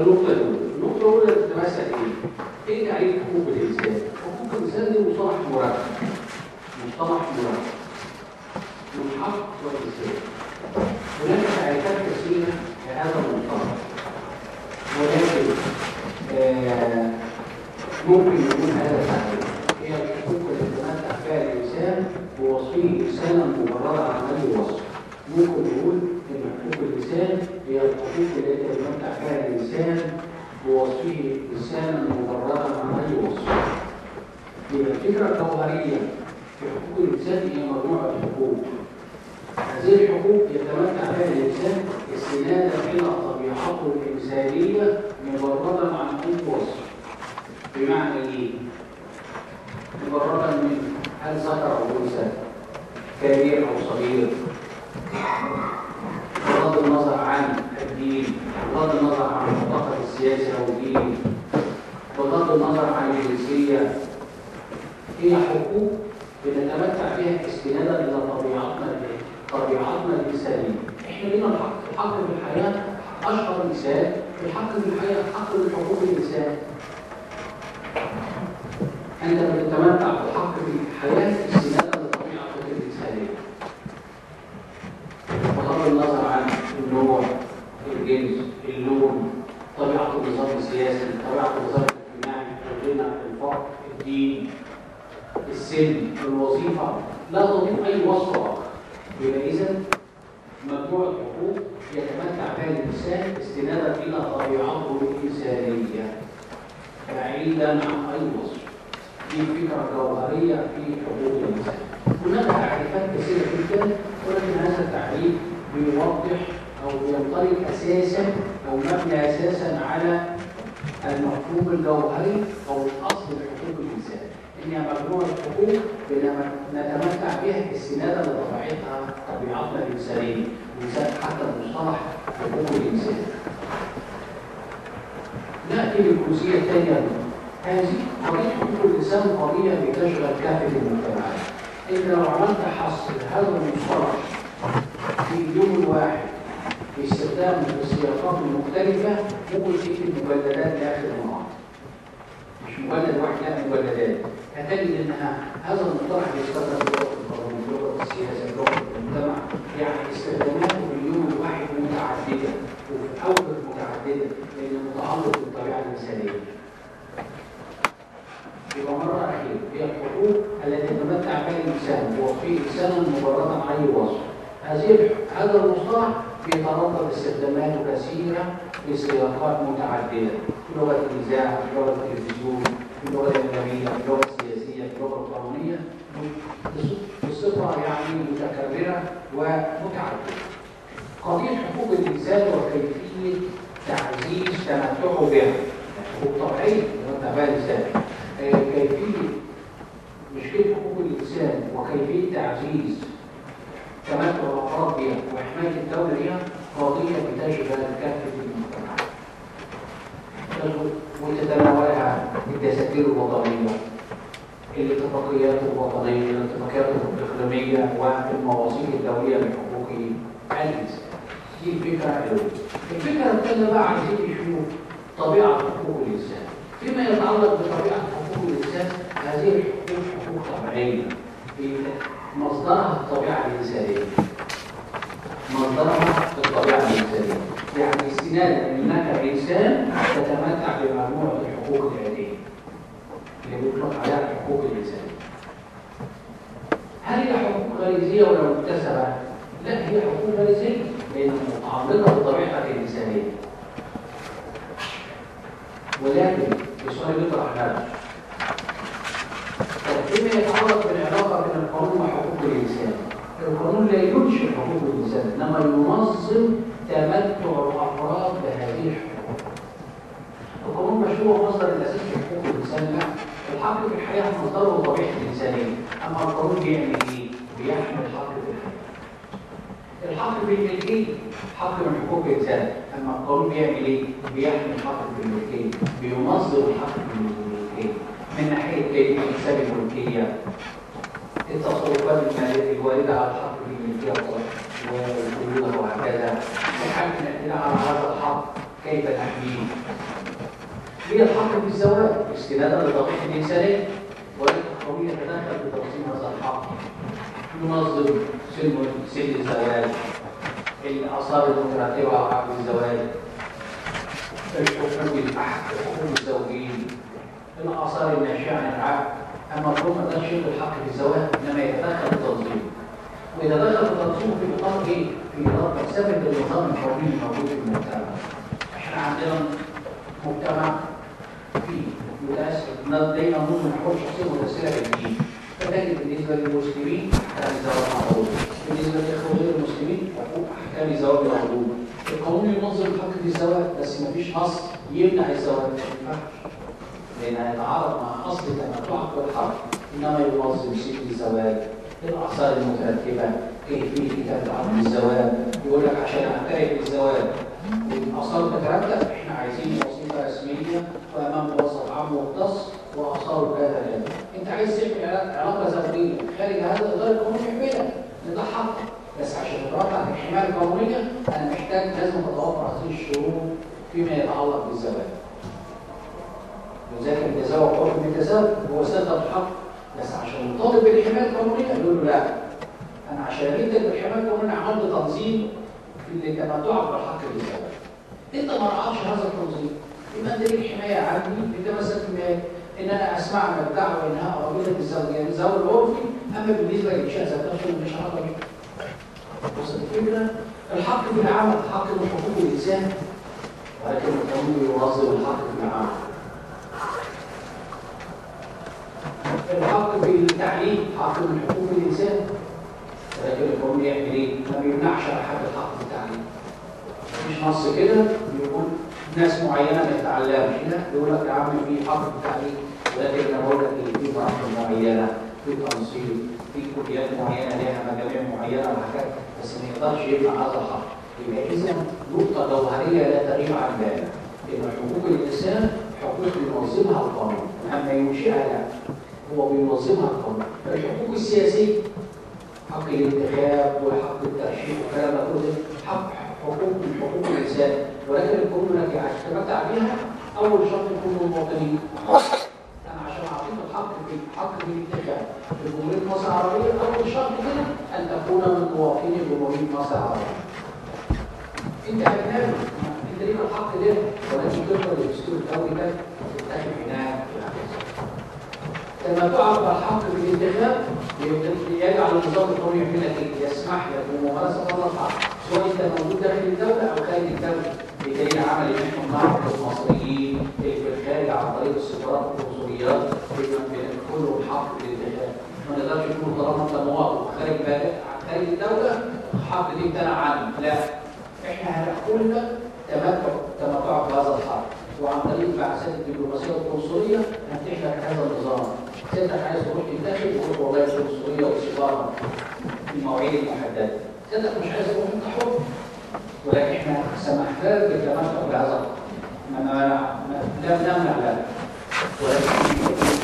النقطة الأولى النقطة الأولى تتمثل إيه؟ إيه تعريف حقوق الإنسان؟ حقوق الإنسان دي مصطلح مركب مصطلح مركب من حق والإنسان هناك تعريفات كثيرة لهذا المصطلح ولكن آه ممكن يكون هذا التعريف هي الحقوق التي يتمتع فيها الإنسان بوصفه إنسانا مجردا عن أي وصف ممكن نقول إن حقوق الإنسان هي الحقوق التي يتمتع فيها الإنسان بوصفه إنسانا مجردا عن أي وصف يبقى الفكرة الجوهرية في حقوق الإنسان هي مجموعة حقوق هذه الحقوق يتمتع بها الإنسان استنادا إلى طبيعته الإنسانية مجردا عن أي وصف بمعنى إيه؟ مجردا من هل ذكر أو أنثى كبير أو صغير بغض النظر عن الدين بغض النظر عن معتقد السياسي أو الدين بغض النظر عن الجنسية هي حقوق بنتمتع بها استنادا إلى طبيعتنا طبيعتنا الإنسانية إحنا لنا الحق الحق في الحياة أشهر مثال الحق في الحياة حق من حقوق الإنسان أنت بتتمتع بحق في الحياة استنادا لطبيعتك الإنسانية بغض النظر عن النوع الجنس اللون طبيعة النظام السياسي طبيعة النظام الاجتماعي الغنى الفقر الدين السن الوظيفة لا تضيف أي وصف آخر يبقى إذا مجموعة حقوق يتمتع بها الإنسان استنادا إلى طبيعته الإنسانية بعيدا عن أي وصف دي فكرة جوهرية في حقوق الإنسان هناك تعريفات كثيرة جدا ولكن هذا التعريف بيوضح أو بينطلق أساسا أو مبني أساسا على المفهوم الجوهري أو الأصل لحقوق الإنسان إنها مجموعة حقوق نتمتع بها استنادا لطبيعتها طبيعتنا الإنسانية وذلك حتى المصطلح حقوق الإنسان نأتي للجزئية الثانية هذه قضية حقوق الإنسان قضية بتشغل كافة المجتمعات إن لو عملت حصر هذا المصطلح في اليوم الواحد باستخدام السياقات المختلفة ممكن تكتب مجلدات لآخر النهار مش مجلد واحد لا مجلدات هتجد انها هذا المصطلح بيستخدم في لغه القانون في لغه السياسه في لغه المجتمع يعني استخداماته في اليوم الواحد متعدده وفي اوجه متعدده لان متعلق بالطبيعه الانسانيه يبقى مرة أخيرة هي الحقوق التي يتمتع بها الإنسان وفي إنسانا مجردا عن أي وصف هذه هذا المصطلح بيتردد استخداماته كثيرة في سياقات متعددة في لغة الإذاعة في لغة التلفزيون في اللغة الأجنبية في اللغة السياسية في اللغة القانونية بصفة يعني متكررة ومتعددة قضية حقوق الإنسان وكيفية تعزيز تمتعه بها حقوق طبيعية تمتع بها الإنسان كيفية مشكلة حقوق الإنسان وكيفية تعزيز تمتع الأفراد بها وحماية الدولة بها قضية بتشغل كافة المجتمعات وتتناولها الدساتير الوطنية الاتفاقيات الوطنية الاتفاقيات الإقليمية والمواثيق الدولية لحقوق الإنسان دي الفكرة الأولى الفكرة الثانية بقى عايزين نشوف طبيعة حقوق الإنسان فيما يتعلق بطبيعة حقوق الإنسان هذه الحقوق حقوق طبيعية مصدرها الطبيعة الإنسانية مصدرها الطبيعة الإنسانية يعني استنادا أنك إنسان تتمتع بمجموعة الحقوق الآتية اللي بيطلق عليها حقوق الإنسان هل هي حقوق غريزية ولا مكتسبة؟ لا هي حقوق غريزية لأنها متعلقة بطبيعتك الإنسانية ولكن السؤال يطرح نفسه فيما يتعلق بالعلاقة بين القانون وحقوق الإنسان القانون لا ينشئ حقوق الإنسان إنما ينظم تمتع الأفراد بهذه الحقوق القانون مش هو مصدر الأساس في حقوق الإنسان لا الحق في الحياة مصدره طبيعة الإنسانية أما القانون بيعمل إيه؟ بيحمي الحق في الحياة الحق في الملكية حق من حقوق الإنسان أما القانون بيعمل إيه؟ بيحمي الحق في الملكية بينظم الحق في الملكية من ناحية كيف حساب الملكية التصرفات المالية الواردة على الحق في الملكية والقيود وهكذا وحال الاعتداء على هذا الحق كيف نحميه الزواج استنادا للضغط الانسانيه ولكن القانون يتدخل في تنظيم هذا الحق ينظم سن سن الزواج الاثار المترتبه على عقد الزواج الحكم بالاحد حكم الزوجين الاثار الناشئه عن العقد اما الحكم ده شيء الحق في الزواج انما يتدخل في تنظيمه ويتدخل في تنظيمه في اطار ايه؟ في اطار ثابت النظام القومي الموجود في المجتمع احنا عندنا مجتمع فيه متأثر دايما ممكن نحول شخصيه متأثره بالدين فتجد بالنسبه للمسلمين احكام الزواج معروف بالنسبه للاخوه غير المسلمين حقوق احكام الزواج معروف القانون ينظم حق في الزواج بس مفيش نص يمنع الزواج ما ينفعش لان هيتعارض مع اصل تمتعك بالحق انما ينظم سن الزواج الاثار المترتبه كيفيه كتابه عقد الزواج يقول لك عشان اعترف بالزواج والاثار تترتب احنا عايزين وظيفه رسميه وامام موظف عام مختص واثاره كذا كذا انت عايز تعمل علاقه زوجيه خارج هذا الاطار القانوني يحملها ده حق بس عشان تترتب على الحمايه القانونيه انا محتاج لازم تتوفر هذه الشروط فيما يتعلق بالزواج وذلك التزاوج حكم التزاوج هو سد الحق بس عشان نطالب بالحمايه القانونيه يقول له لا انا عشان اديك بالحمايه القانونيه عملت تنظيم في اللي تمتعك بالحق بالزواج انت ما رعاش هذا التنظيم يبقى انت ليك حمايه عني انت مسك حمايه ان انا اسمع من الدعوه انها قابله للزوج يعني الزواج العرفي اما بالنسبه للانشاء ذات نفسه مش هقدر وصلت الفكره الحق في العمل حق من حقوق الانسان ولكن القانون ينظم الحق في العمل الحق في التعليم حق من حقوق الانسان ولكن القانون يعمل ايه؟ ما بيمنعش على حد الحق في التعليم مفيش نص كده بيقول ناس معينه ما تتعلمش لا يقول لك يا عم في حق في التعليم ولكن انا بقول لك في مراحل معينه في تنصيب في كليات معينه لها مجاميع معينه وحاجات بس ما يقدرش يمنع هذا الحق يبقى اذا نقطه جوهريه لا تغيب عن بالك ان حقوق الانسان حقوق ينظمها القانون اما ينشئها لا هو بينظمها القانون الحقوق السياسيه حق الانتخاب وحق الترشيح والكلام ده كله حق حقوق من حقوق الانسان ولكن القانون التي تمتع بها اول شرط يكون المواطنين انا عشان اعطيك الحق في حق في الانتخاب في جمهوريه مصر العربيه اول شرط كده ان تكون من مواطني جمهوريه مصر العربيه انت اجنبي انت ليك الحق ده ولكن تقدر الدستور الدولي ده تتخذ هناك لما تعرف الحق في الانتخاب يجعل النظام القومي يعمل لك ايه؟ يسمح لك بممارسه هذا الحق سواء انت موجود داخل الدوله او خارج الدوله بدليل عمل ان احنا بنعرف المصريين اللي في الخارج عن طريق السفارات والقنصليات بندخلوا الحق في الانتخاب ما نقدرش نقول طالما انت مواطن خارج خارج الدوله الحق دي امتنع عنه لا احنا هنحكم لك تمتع تمتع بهذا الحق وعن طريق البعثات الدبلوماسيه والقنصليه هنفتح لك هذا النظام سيادتك عايز تروح تنتخب تروح والله القنصليه والسفاره في المواعيد المحدده سيادتك مش عايز تروح انت حر ولكن احنا سمحنا لك بالتمتع بهذا الحق ما لم نمنع ذلك ولكن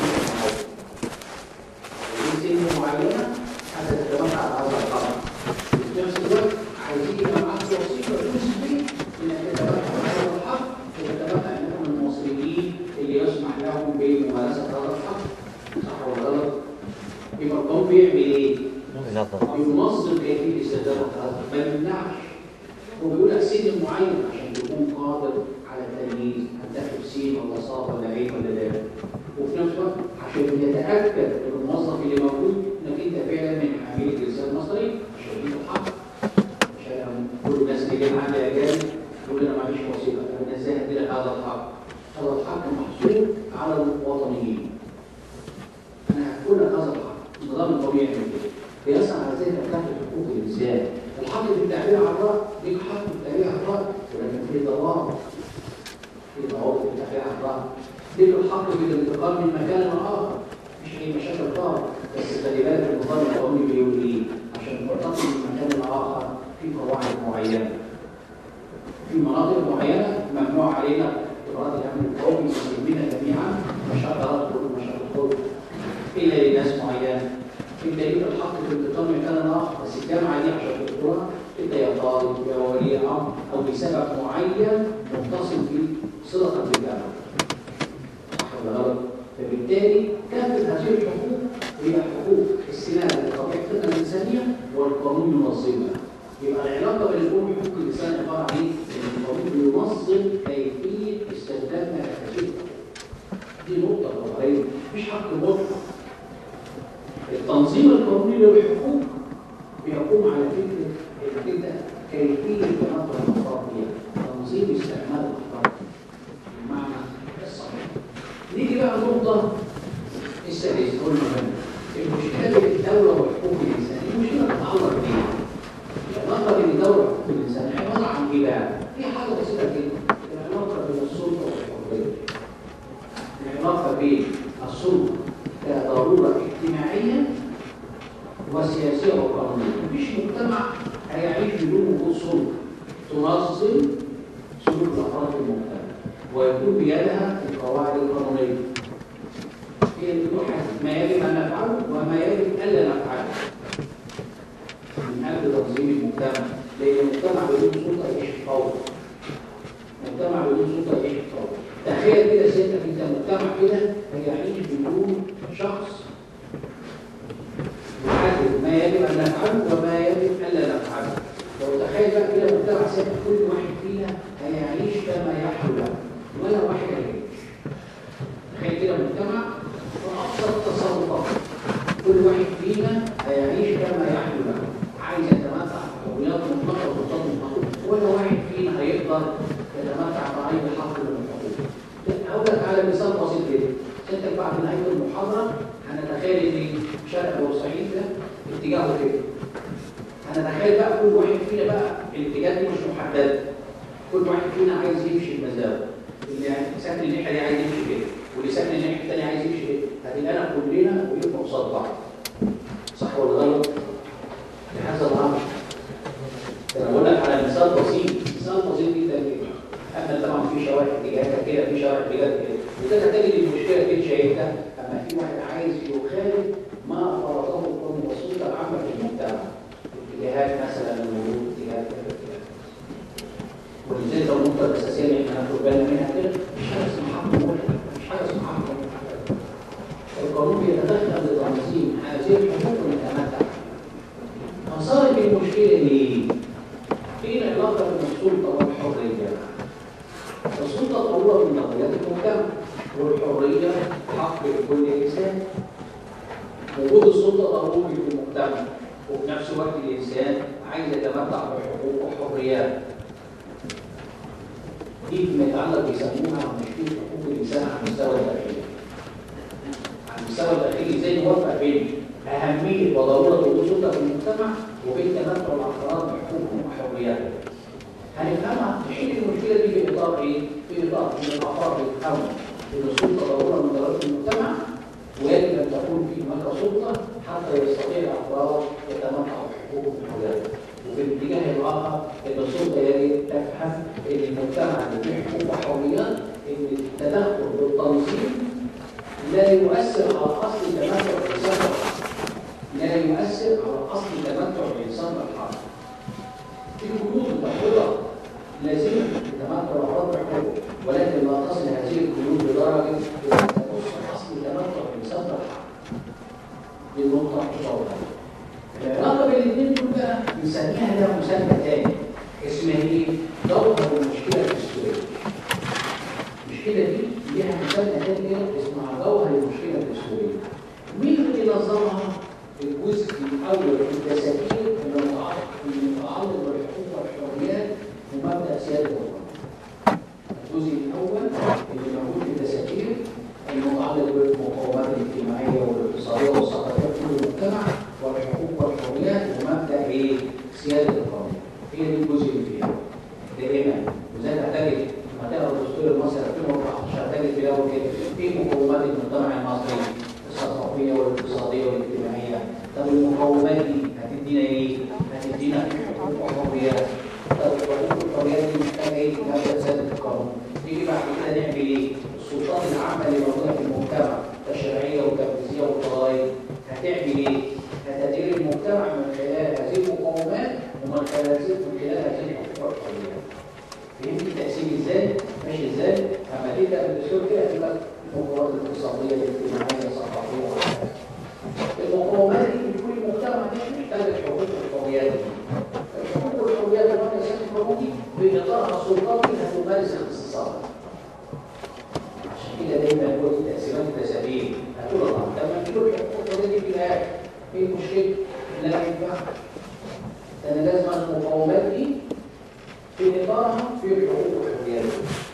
في سن معينه حتى تتمتع بهذا الحق في نفس الوقت عايزين يبقى معاك وظيفه تثبت انك تتمتع بهذا الحق وتتمتع انهم المصريين اللي يسمح لهم بممارسه هذا الحق صح ولا غلط؟ يبقى القانون بيعمل ايه؟ ينظم كيفيه استخدام هذا ما يمنعش هو بيقول لك سن معين عشان تكون قادر على التمييز هتاخد سين ولا صاد ولا عين ولا دال وفي نفس الوقت عشان يتاكد الموظف اللي موجود انك انت فعلا من حاملي الجنسيه المصري عشان يديك الحق عشان كل الناس اللي جايه عندي اجانب يقول انا معيش وظيفه انا ازاي هدي لك هذا الحق؟ هذا الحق محصور على الوطنيين انا هكون لك هذا الحق النظام الطبيعي من كده بيسعى على ذلك بتاعت حقوق الانسان الحق في التعبير عن الراي ليك حق في التعبير عن الراي ولكن في ضوابط في ضوابط في التعبير عن الراي ليك الحق في الانتقال من مكان لاخر مش اي مشاكل خالص بس خلي بالك النظام القومي بيقول ايه عشان تنتقل من مكان لاخر في قواعد معينه في مناطق معينه ممنوع علينا اجراءات الامن القومي يهمنا جميعا مش هقدر ادخل مش هدخل الا لناس معينه انت ليك الحق في الانتقال من مكان اخر بس الجامعه دي عشان تدخلها انت يا طالب يا ولي امر او لسبب معين متصل بصلتك بالجامعه فبالتالي كافة هذه الحقوق هي حقوق استناد لطبيعتنا الإنسانية والقانون ينظمها يبقى العلاقة بين الأم وحقوق الإنسان عبارة عن إيه؟ إن القانون ينظم كيفية استخدامنا لهذه الحقوق دي نقطة طبيعية مفيش حق مطلق التنظيم القانوني للحقوق بيقوم على فكرة إنك أنت كيفية تنظم الأفراد بيها تنظيم استعمال الأفراد بمعنى الصحيح نيجي بقى نقطة السادسة والمهمة المشكلة بين الدولة وحقوق الإنسان المشكلة تتعلق بيها العلاقة بين الدولة وحقوق الإنسان عبارة عن إيه بقى؟ في حاجة بسيطة جدا العلاقة بين السلطة والحرية العلاقة بين السلطة كضرورة اجتماعية وسياسية وقانونية مفيش مجتمع هيعيش بدون وجود سلطة تنظم سلوك الأفراد في المجتمع ويكون بيدها القواعد القانونية هي بتحدد ما يجب أن نفعله وما يجب ألا نفعله من أجل تنظيم المجتمع لأن المجتمع بدون سلطة يعيش في فوضى مجتمع بدون سلطة يعيش في فوضى تخيل كده سيادتك أنت مجتمع كده هيعيش بدون شخص يحدد ما يجب أن نفعله وما يجب ألا نفعله لو تخيل بقى كده مجتمع سيادتك كل واحد فينا هيعيش كما يحلو له ولا واحد هيعيش تخيل كده مجتمع وأبسط تصرفات كل واحد فينا هيعيش كما يحلو له عايز يتمتع بحريات مطلقة وسلطات مطلقة ولا واحد فينا هيقدر يتمتع بأي حق من الحقوق أقول لك على مثال بسيط كده سيادتك بعد نهاية المحاضرة هنتخيل إن شرق بورسعيد ده اتجاهه كده هنتخيل بقى كل واحد فينا بقى الاتجاه دي مش محددة كل واحد فينا عايز يمشي المزاوي اللي يعني ساكن الناحية دي عايز يمشي كده واللي ساكن الناحية التانية عايز يمشي كده هتلاقينا كلنا ويبقى قصاد بعض صح ولا غلط؟ لهذا الأمر ده انا بقول لك على مثال بسيط مثال بسيط جدا كده اما طبعا في شوارع اتجاهات كده في شوارع اتجاهات كده وده تجد المشكله دي شايفها اما في واحد عايز يخالف ما فرضه القانون والسلطه العامه في المجتمع اتجاهات مثلا الورود اتجاهات كده كده ولذلك النقطه الاساسيه اللي احنا هناخد بالنا منها كده مش حاجه اسمها حق واحد مش حاجه اسمها حق واحد القانون بيتدخل لتنظيم هذه الحقوق ونتمتع فصارت المشكله ليه؟ ايه العلاقه بين السلطه والحريه؟ السلطه ضروره من ضروريات المجتمع والحريه حق لكل انسان وجود السلطه ضروري في المجتمع وفي نفس الوقت الانسان عايز يتمتع بحقوق وحريات دي فيما يتعلق بيسموها مشكله حقوق الانسان على المستوى الداخلي على المستوى الداخلي ازاي نوفق بين اهميه وضروره وجود سلطه في المجتمع وبين تمتع الافراد بحقوقهم وحرياتهم هنفهمها نحل المشكله دي في اطار ايه؟ في اطار ان الافراد يفهموا ان السلطه ضروره من ضرورات المجتمع ويجب ان تكون في هناك سلطه حتى يستطيع الافراد يتمتعوا بحقوقهم وحرياتهم وفي الاتجاه الاخر ان السلطه يجب تفهم ان المجتمع اللي فيه حقوق وحريات ان التدخل بالتنظيم لا يؤثر على اصل تمتع الانسان لا يؤثر على اصل تمتع الانسان بالحق في قيود متحوره لازمه لتمتع الافراد بحقوقه ولكن لا تصل هذه القيود لدرجه ان تبص اصل تمتع الانسان بالحق دي النقطه مشتركه العلاقه بين الاثنين دول بقى بنسميها ده مسمى تاني اسمها ايه؟ جوهر المشكله الدستوريه المشكله دي ليها مسمى تاني كده اسمها جوهر المشكله الدستوريه مين اللي نظمها؟ الجزء الاول في الدساتير المتعلق المتعلق بالحقوق والحريات ومبدا سياده القانون. الجزء الاول اللي موجود في الدساتير المتعلق بالمقومات الاجتماعيه والاقتصاديه والثقافيه في كل المجتمع والحقوق والحريات ومبدا ايه؟ سياده القانون. هي دي الجزء اللي فيها. دائما وزي ما تجد لما تقرا الدستور المصري 2014 تجد في الاول كده في مقومات المجتمع المصري الثقافيه والاقتصاديه والاجتماعيه طب المقومات دي هتدينا ايه؟ هتدينا حقوق وحريات طب الحقوق والحريات دي محتاجه ايه؟ مبدا سياده القانون نيجي بعد كده نعمل ايه؟ السلطات العامه اللي موجوده في المجتمع التشريعيه والتنفيذيه والقضائيه هتعمل ايه؟ هتدير المجتمع من خلال هذه المقومات ومن خلال من خلال هذه الحقوق والحريات فهمت التقسيم ازاي؟ ماشي ازاي؟ اما تبدا بالدستور كده هتبقى المقومات الاقتصاديه الاجتماعيه الثقافيه وهكذا. المقومات دي في كل مجتمع دي محتاجه حقوق والحريات دي. الحقوق والحريات اللي هو الاساس الحقوقي في اطارها السلطاتي هتمارس اختصاصاتها. عشان كده دايما يقول التقسيمات التسابيح هتقول الله طب ما نجيب الحقوق دي في الاخر ايه المشكله؟ لا ينفع انا لازم المقومات دي في اطارها في الحقوق والحريات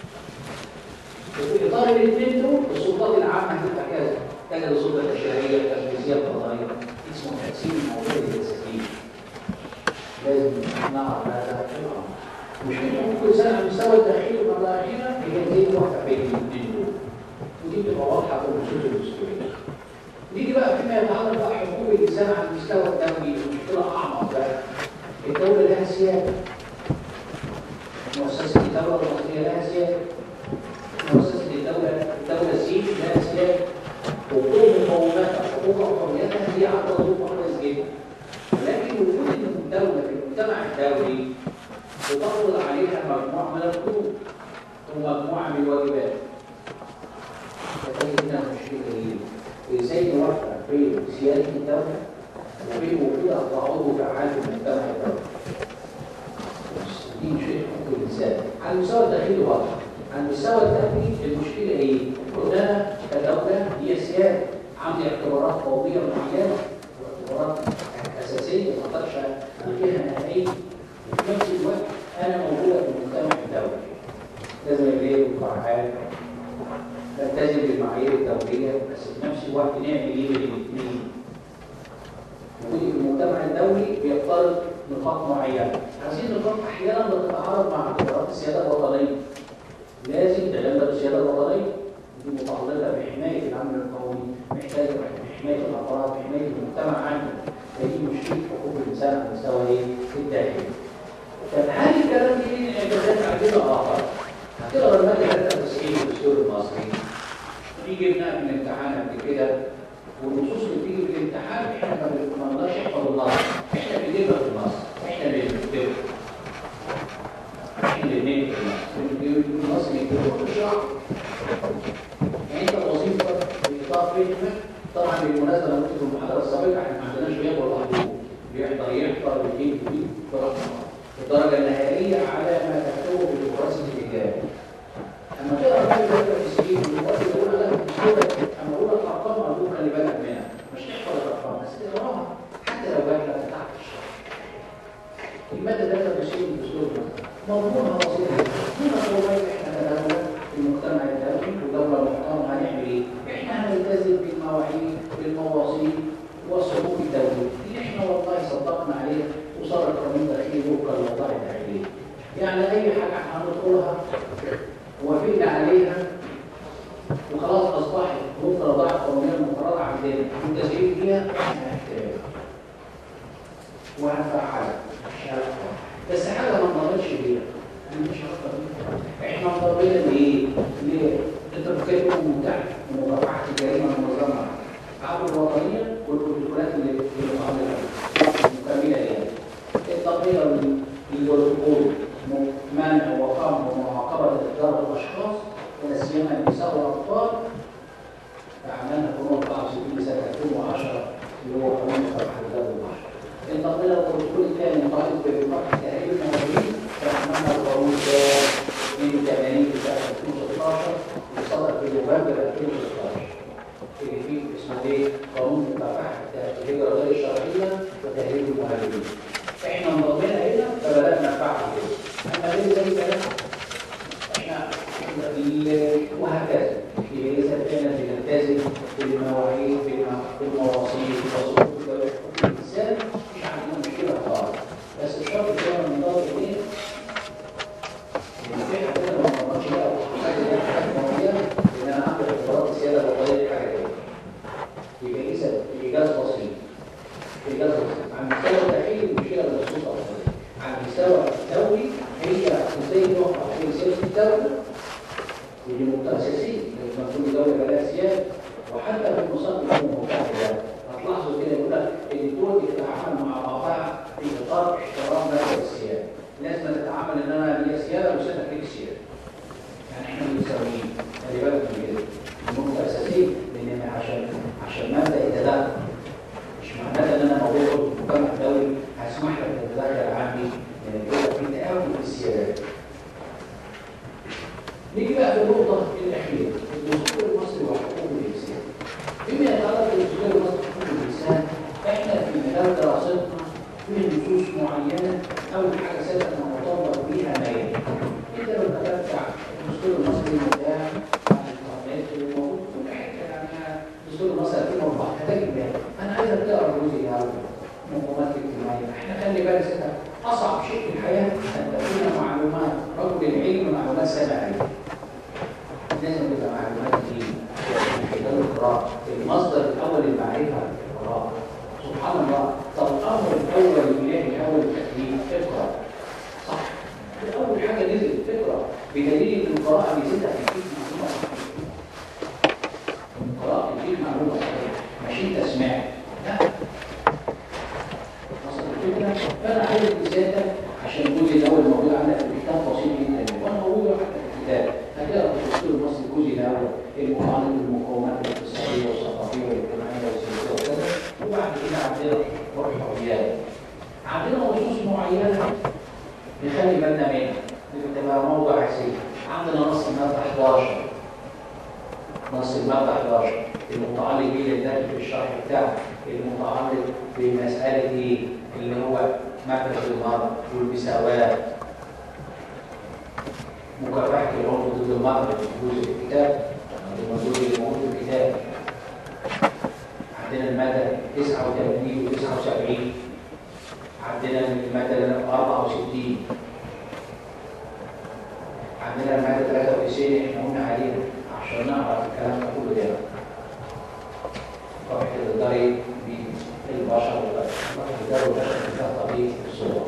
وفي اطار الاثنين دول السلطات العامه هتبقى كذا كذا السلطه التشريعيه التنفيذيه القضائيه اسمه تقسيم الموضوع الفلسفي لازم نعرف هذا الامر مشكلة كل سنة على المستوى الداخلي والمراحل هي زي واحدة بين الاثنين دول ودي بتبقى واضحة في النصوص الدستورية نيجي بقى فيما يتعلق بقى حقوق الإنسان على المستوى الدولي مشكلة أعمق بقى الدولة لها سيادة مؤسسة الدولة المصرية لها سيادة مؤسسة الدولة الدولة السيد لها سيادة وكل مقوماتها حقوقها وحرياتها دي عقد ظروفها كويس جدا ولكن وجود الدولة في المجتمع الدولي بتفرض عليها مجموعة من الحقوق ومجموعة من الواجبات فكيف هنا المشكلة هي ازاي نوفق بين سيادة الدولة وبين وجود عضو فعال في المجتمع الدولي دي مشكلة حقوق الإنسان على المستوى الداخلي واضح على المستوى الداخلي المشكلة ايه؟ قلنا كدولة هي سيادة عندي اعتبارات قومية معينة واعتبارات أساسية ما اقدرش ألغيها نهائيا وفي نفس الوقت انا موجوده في المجتمع الدولي لازم الليل والفعال نلتزم بالمعايير الدوليه بس في نفس الوقت نعمل ايه بالاثنين وجودي في المجتمع الدولي بيفترض نقاط معينه هذه النقاط احيانا بتتعارض مع اعتبارات السياده الوطنيه لازم تتجنب السياده الوطنيه دي متعلقه بحمايه الامن القومي محتاجه بحمايه الافراد بحمايه المجتمع عنه فدي مشكله حقوق الانسان على المستوى ايه الداخلي طب هل الكلام دي ليه انعكاسات عندنا اخر؟ هتقرا الماده 93 في الدستور المصري في جبناها في الامتحان قبل كده والنصوص اللي بتيجي في الامتحان احنا ما بنقدرش نحفظ النص احنا بنجيبها في النص احنا اللي بنكتبها احنا اللي بنكتب النص النص بنكتبه ونشرحه يعني انت وظيفتك في اطار فهمك طبعا بالمناسبه انا قلت في المحاضره السابقه احنا ما عندناش غياب ولا حضور بيحضر يحضر ويجيب ويجيب براحته الدرجة النهائية على ما تكتبه في دراسة الإجابة. أما تقرأ بقى الدرجة التسجيل والوقت تقول أنا الدكتورة أما أقول لك أرقام أقول خلي بالك منها، مش تحفظ الأرقام بس تقراها حتى لو جات لك تحت الشرح. المادة 23 من الدستور موضوعها بسيط هنا قومين إحنا كدولة في المجتمع الدولي ودولة محترمة هنعمل إيه؟ إحنا هنلتزم بالمواعيد بالمواصيل والصفوف الدولية اللي إحنا والله صدقنا عليها وصار القانون داخلي وفقا للوضع الداخلي يعني اي حاجه هندخلها وافقنا عليها وخلاص اصبحت وفق الوضع القانونيه المفرده عندنا ملتزمين بيها احنا هنحترمها وهنفعلها مش هنفعلها بس حاجه ما نضمنش بيها انا مش هفكر بيها احنا مضمنين بايه؟ ليه؟ اتفاقيه الامم المتحده ومكافحه الجريمه المنظمه عبر الوطنيه والبروتوكولات اللي اللي معاملها مكمله ليها التقرير للبروتوكول منع وقام ومعاقبه احضار الاشخاص ولا سيما النساء والاطفال فعملنا قانون 64 سنه 2010 اللي هو قانون مكافحه الجرائم البشر التقرير البروتوكول الثاني متعلق بمكافحه تهريب المواليد فعملنا القانون 82 سنه 2016 وصدر في نوفمبر 2016 اللي فيه اسمه ايه؟ قانون مكافحه الهجره غير الشرعيه وتهريب المهاجرين. احنا انضمينا هنا فبدانا نفعل كده. اما غير ذلك احنا وهكذا يبقى اذا فعلا بنلتزم بالمواعيد بالمواصيل بالتصوير بحقوق الانسان مش عندنا مشكله خالص بس الشرط ده من ضغط ايه؟ ان في حاجات ما نضمنش بقى حاجه حاجات معينه ان انا اعمل اختبارات السياده الوطنيه حاجه كده يبقى اذا الايجاز بسيط الايجاز بسيط على المستوى الداخلي المشكله بسيطه على المستوى الدولي هي ازاي نوقع في سياسه الدوله ودي نقطه اساسيه لازم كل دوله لها سياسه وحتى في المصادر المتحده هتلاحظوا كده يقول لك ان الدول بتتعامل مع بعضها في اطار احترام مبدا السياده لازم تتعامل ان انا ليا سياده وسيادتك ليك سياده يعني احنا متساويين خلي بالك من كده نقطه اساسيه نيجي بقى في النقطة الأخيرة الدستور المصري وحقوق الإنسان فيما يتعلق بالدستور المصري وحقوق الإنسان إحنا في مجال دراستنا في نصوص معينة أول حاجة سابقا مطبق بيها ما يلي أنت لو تتبع الدستور المصري ده عن القوانين اللي موجود في كل حتة يعني الدستور المصري 2004 هتجد ده أنا عايز تقرا الجزء ده منظومات اجتماعية احنا خلي بالك سنة أصعب شيء في الحياة أن تكون معلومات رجل العلم معلومات سمعية لازم تبقى معلومات دي من خلال القراءة المصدر الأول للمعرفة القراءة سبحان الله طب الأمر الأول الإلهي الأول التكليف اقرأ صح أول حاجة نزل اقرأ بدليل إن القراءة بيزيدها في معلومة القراءة بتديك معلومة صحيحة مش أنت سمعت لا الفكرة فأنا عايز رسالة عشان الجزء الأول موجود عندك في الكتاب بسيط جدا وأنا موجود حتى في الكتاب هتقرا في الدستور المصري الجزء الأول المتعلق بالمقومات الاقتصادية والثقافية والاجتماعية والسياسية وكذا وبعد كده عندنا روح حريات عندنا نصوص معينة نخلي بالنا منها بتبقى موضوع أساسي عندنا نص المادة 11 نص المادة 11 المتعلق بيه للدرس في الشرح بتاعه المتعلق بمسألة ايه؟ اللي هو مبدأ المرأة والمساواة مكافحة العنف ضد المرأة في جزء الكتاب الجزء اللي موجود في الكتاب عندنا المادة 89 و 79 عندنا المادة 64 عندنا المادة 93 احنا قلنا عليها عشان نعرف الكلام ده كله ده طبعا الضريب بالبشر والبشر فيها طبيعي الصور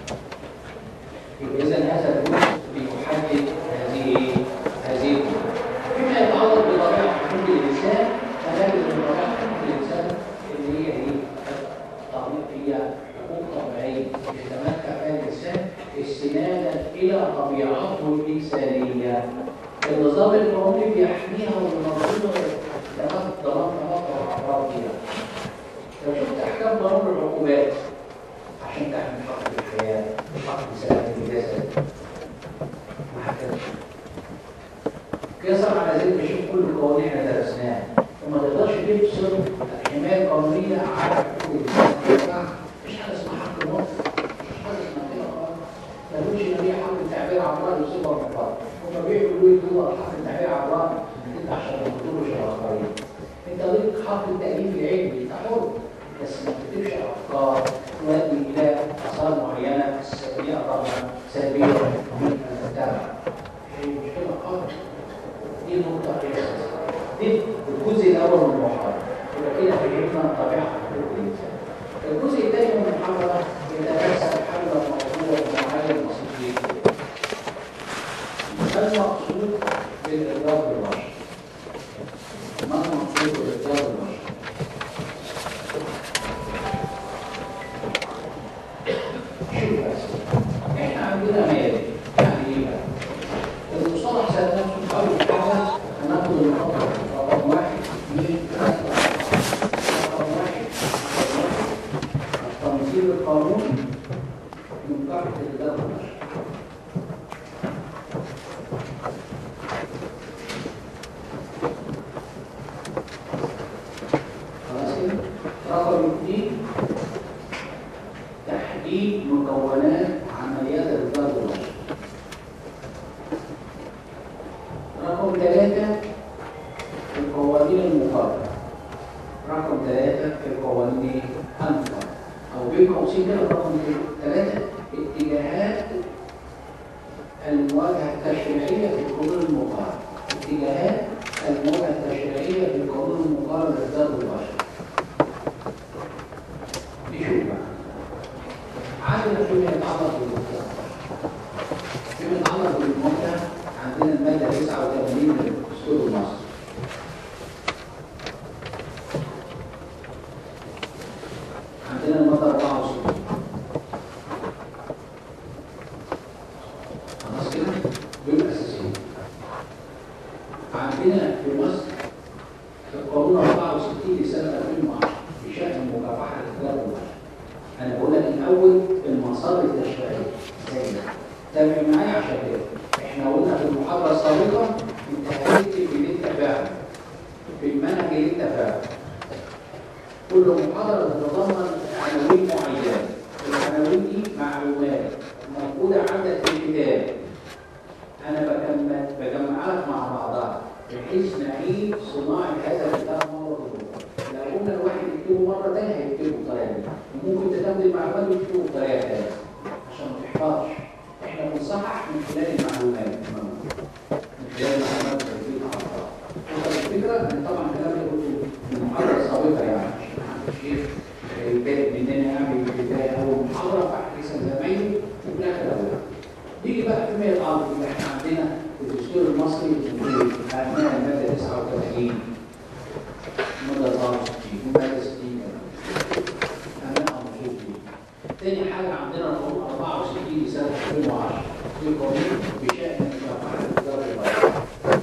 إذا هذا الجزء بيحدد هذه هذه فيما يتعلق بطبيعة حقوق الإنسان فنجد من طبيعة حقوق الإنسان اللي هي إيه؟ طبيعية حقوق طبيعية يتمتع بها الإنسان استنادا إلى طبيعته الإنسانية النظام القانوني بيحميها وينظمها ضمان ضمان تمطع الأعراض فيها لو شفت أحكام ضمان العقوبات عشان تحمي حق الحياة حق سلامة الجسد وهكذا قياسا على ذلك بشوف كل القوانين احنا درسناها وما تقدرش تفصل الحماية القانونية على حقوق الإنسان مش حاجة اسمها حق النص مش حاجة اسمها كده خالص ما تقولش إن هي حق التعبير عن رأي وصفة ومقال هما بيقولوا لي هو حق التعبير عن رأي انت عشان ما تقولوش الآخرين انت ليك حق التأليف العلمي انت حر بس ما تكتبش افكار تؤدي الى اثار معينه سلبيه طبعا سلبيه في المجتمع هي مشكله خالص دي نقطه اساسيه دي الجزء الاول من المحاضره يبقى كده فهمنا طبيعه حقوق الانسان الجزء الثاني من المحاضره يتكسر حل موضوع معين بسيط جدا ما المقصود بالإضراب بالبشر؟ ما المقصود بالإضراب بالبشر؟ شوف بس احنا عندنا مال يعني ايه بقى؟ المصطلح ذات نفسه اول حاجه هناخد النقطه رقم واحد اثنين ثلاثه رقم واحد التنظيم القانوني من قاعده الاداره البشريه خلاص كده رقم اثنين تحديد مكونات عمليات الإدارة البشرية. رقم ثلاثة القوانين المقارنة. رقم ثلاثة القوانين المقارنة. أو بين قوسين كده رقم ثلاثة اتجاهات المواجهة التشريعية في القانون المقارنة. اتجاهات المواجهة التشريعية في القانون المقارنة للإدارة البشرية. نشوف بقى. عندنا فيما يتعلق بالموتى فيما يتعلق بالموتى عندنا المادة 89 من الدستور المصري عندنا المادة 64 خلاص كده دول الأساسيين عندنا في مصر القانون 64 لسنة 2010 بشأن مكافحة الإخلاق والبشر انا بقول لك الاول المسار التشريعي زي ده تابع معايا عشان كده احنا قلنا في المحاضره السابقة انت هتكتب اللي انت فاهمه في المنهج اللي انت فاهمه كل محاضرة تتضمن عناوين معينة العناوين دي معلومات موجودة عندك في الكتاب أنا بكمل بجمعها مع بعضها بحيث نعيد صناعة هذا الكتاب مرة أخرى لو قلنا الواحد يكتبه مرة تانية هيكتبه بطريقة دي وممكن تاخد المعلومات وتكتبه بطريقة تانية عشان ما تحفظش احنا بنصحح من خلال المعلومات من خلال المعلومات اللي فيها أخطاء وصل الفكرة ان طبعا الكلام ده قلته في المحاضرة السابقة يعني عشان ما حدش ايه يتضايق مننا يعني في البداية أول محاضرة فاحنا لسه زمايله وفي الآخر أول نيجي بقى في مية الأرض اللي احنا عندنا في الدستور المصري في عندنا المادة 39 المادة 64 المادة 60 هنبقى مبسوط بيه. تاني حاجة عندنا القانون 64 لسنة 2010 في قانون بشأن مكافحة التجارة البيضاء.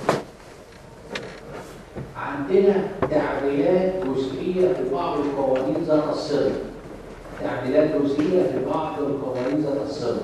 عندنا تعديلات جزئية في بعض القوانين ذات الصلة. تعديلات جزئية في بعض القوانين ذات الصلة.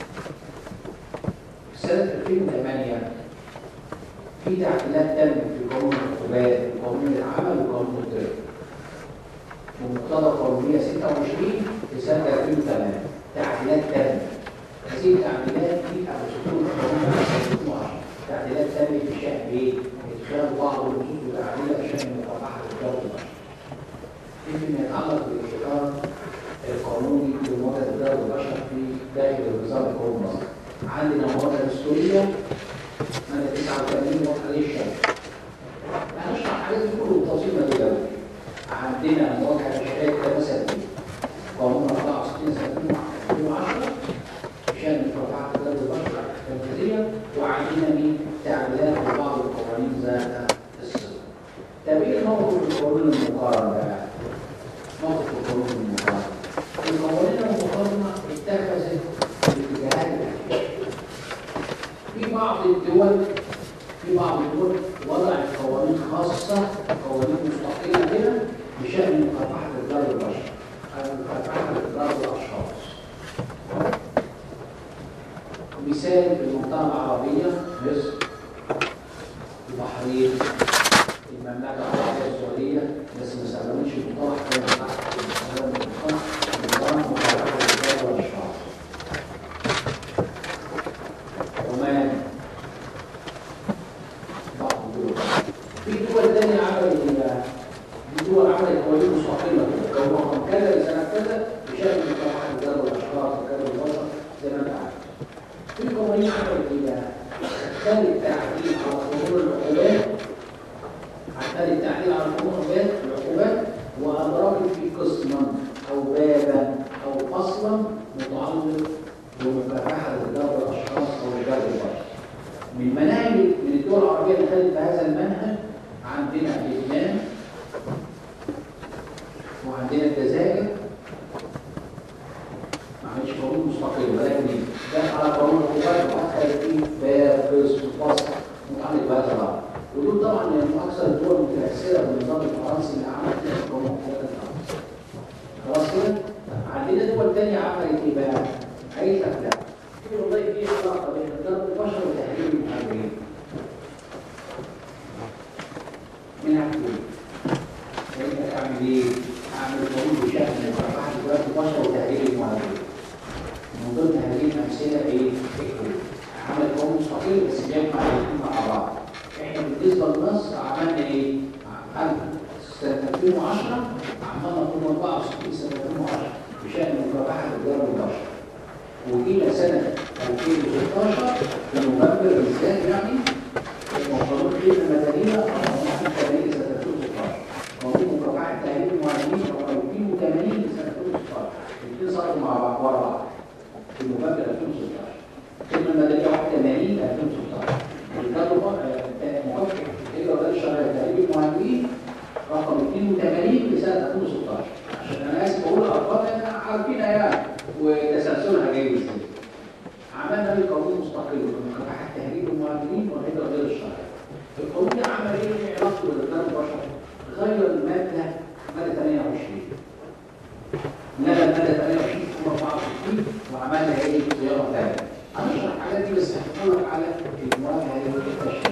في سنة 2008 في تعديلات تمت في قانون العقوبات وقانون العمل وقانون الضريبة. بمقتضى قانونية 26 في سنة 2008 تعديلات تمت. هذه التعديلات دي أو سطور قانون 2010 تعديلات تمت في شأن إيه؟ إدخال بعض النصوص والتعديلات في شأن مكافحة التجارة البشر. فيما يتعلق بالإطار القانوني لمواجهة التجارة البشر في داخل النظام القومي المصري. عندنا مواجهة دستورية مادة 89 واضحة للشرع. هنشرح الحاجات دي كله بالتفصيل ما دلوقتي. عندنا مواجهة بشكل مثلا قانون 64 سنة 2010 بشأن مكافحة تجارة البشر التنفيذية وعندنا مين تعديلات في بعض القوانين ذات الصلة. طب ايه موقف القانون المقارن بقى؟ موقف القانون المقارن. القوانين المقارنة اتخذت الاتجاهات الأخيرة. في بعض الدول في بعض الدول وضعت قوانين خاصة قوانين مستقلة كده بشأن مكافحة الضرر البشر أو مكافحة الضرر الأشخاص. مثال في المنطقة العربية مصر البحرين المملكة العربية السعودية بس ما استخدمتش المصطلح كان تحت استخدام المصطلح نظام مكافحة الضرر الأشخاص. عمان بعض الدول في دول تانية عملت ايه في دول عملت قوانين مستقلة كده لو رقم كذا لسنة كذا بشأن مكافحة الضرر الأشخاص وكذا البشر زي ما أنت عارف. في قوانين عملت ايه بقى؟ خلت التعديل على قانون العقوبات خلت التعديل على قانون العقوبات العقوبات وأدرجت فيه قسما أو بابا أو فصلا متعلق بمكافحة الضرر الأشخاص أو الضرر البشر. من مناهج من الدول العربية اللي خدت بهذا المنهج عندنا لبنان وعندنا الجزائر ما عملش قانون مستقل ولكن ده على قانون العقوبات وأدخل فيه باب قسم فصل متعلق بهذا الأمر ودول طبعا من أكثر الدول متأثرة بالنظام الفرنسي اللي عمل فيه قانون العقوبات الفرنسي خلاص كده؟ عندنا دول تانية عملت إيه بقى؟ قالت لك لا في والله في علاقة بين الضرب البشر وتحرير المحاربين من عقول فإنك أعمل إيه؟ أعمل قانون بشأن مكافحة الضرب البشر وتحرير المحاربين من ضمن هذه الأمثلة إيه؟ الكل عمل قانون مستقل بس جايب مع الاثنين مع بعض إحنا بالنسبة لمصر عملنا إيه؟ عملنا سنة 2010 عملنا قانون 64 سنة 2010 بشأن مكافحة الضرب البشر وجينا سنة 2016 في نوفمبر بالذات يعني قانون الخدمة المدنية قانون 80 سنة 2016 قانون مكافحة تهريب المعلمين رقم 82 سنة 2016 الاثنين صاروا مع بعض ورا بعض في نوفمبر 2016 الخدمة المدنية 81 2016 مكافحة الهجرة غير الشرعية تهريب المعلمين رقم 82 لسنة 2016 عشان أنا آسف بقول الأرقام لأن عارفينها يعني وتسلسلها جاي ازاي. عملنا بيه قانون مستقل بمكافحه تهريب المهاجرين والهجره غير الشرعيه. القانون ده عمل ايه في علاقته بالرجال البشر؟ غير الماده ماده 28 نقل ماده 28 في 64 وعملنا ايه صياغه ثانيه. هنشرح الحاجات دي بس هحكي لك على المواجهه التشريعيه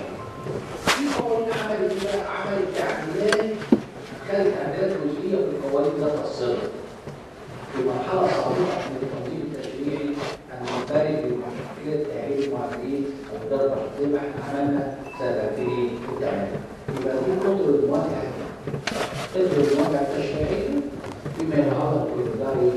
ذات الصله في مرحله صعبه من التنظيم التشريعي ان نفارق بين عمليه تاهيل المعالجين ومدرب زي ما احنا عملنا سنه 2008 يبقى في قدر المواجهه قدر المواجهه التشريعيه فيما يتعلق بالاداره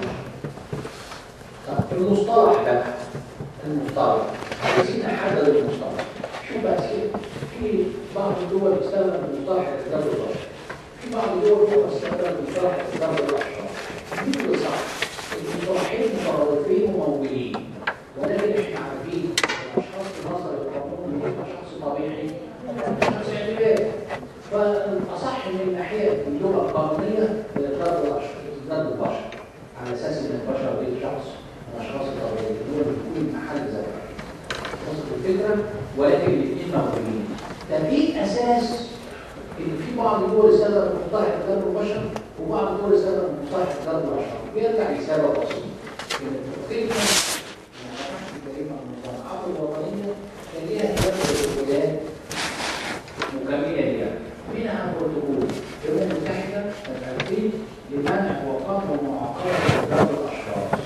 طب المصطلح بقى المصطلح عايزين نحدد المصطلح شو بس كده في بعض الدول بتستخدم المصطلح التدرج البشري في بعض الدول اخرى بتستخدم المصطلح التدرج الاشخاص مين اللي صح؟ المصطلحين مترادفين وموجودين ولكن احنا عارفين الاشخاص في نظر القانون هم شخص طبيعي شخص اعتباري فالاصح من الناحيه اللغه القانونيه للضرب الضرب البشر على اساس ان البشر دي شخص من الاشخاص الطبيعيين دول بيكون محل زمان وصلت الفكره ولكن الاثنين موجودين ده في اساس ان في بعض الدول استخدمت مصطلح الضرب البشر وبعض الدول استخدمت مصطلح الضرب الاشخاص بيرجع لسبب بسيط ان الفكره الجريمه المصنعات الوطنيه كان ليها ثلاث ولايات مكمله ليها منها بروتوكول الامم المتحده سنه 2000 لمنع وقمع ومعاقبه ضرب الاشخاص